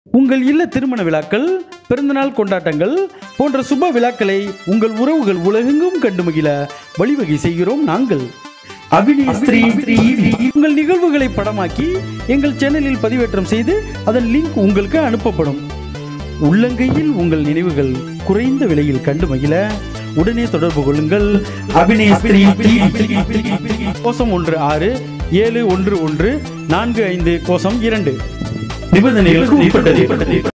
உங்கள் இல்ல திருமண விழாக்கள் பிறந்தநாள் கொண்டாட்டங்கள் போன்ற சுப விழாக்களை உங்கள் உறவுகள் உலகெங்கும் கண்டு மகிழ வழிவகை செய்கிறோம் நாங்கள் அபிநேஸ்திரி உங்கள் நிகழ்வுகளை படமாக்கி எங்கள் சேனலில் பதிவேற்றம் செய்து அதன் லிங்க் உங்களுக்கு அனுப்பப்படும் உள்ளங்கையில் உங்கள் நினைவுகள் குறைந்த விலையில் கண்டு மகிழ உடனே தொடர்பு கொள்ளுங்கள் அபிநேஸ்திரி கோசம் ஒன்று ஆறு ஏழு ஒன்று ஒன்று நான்கு ஐந்து கோசம் இரண்டு நிபந்தனைகளுக்கு உட்பட்டது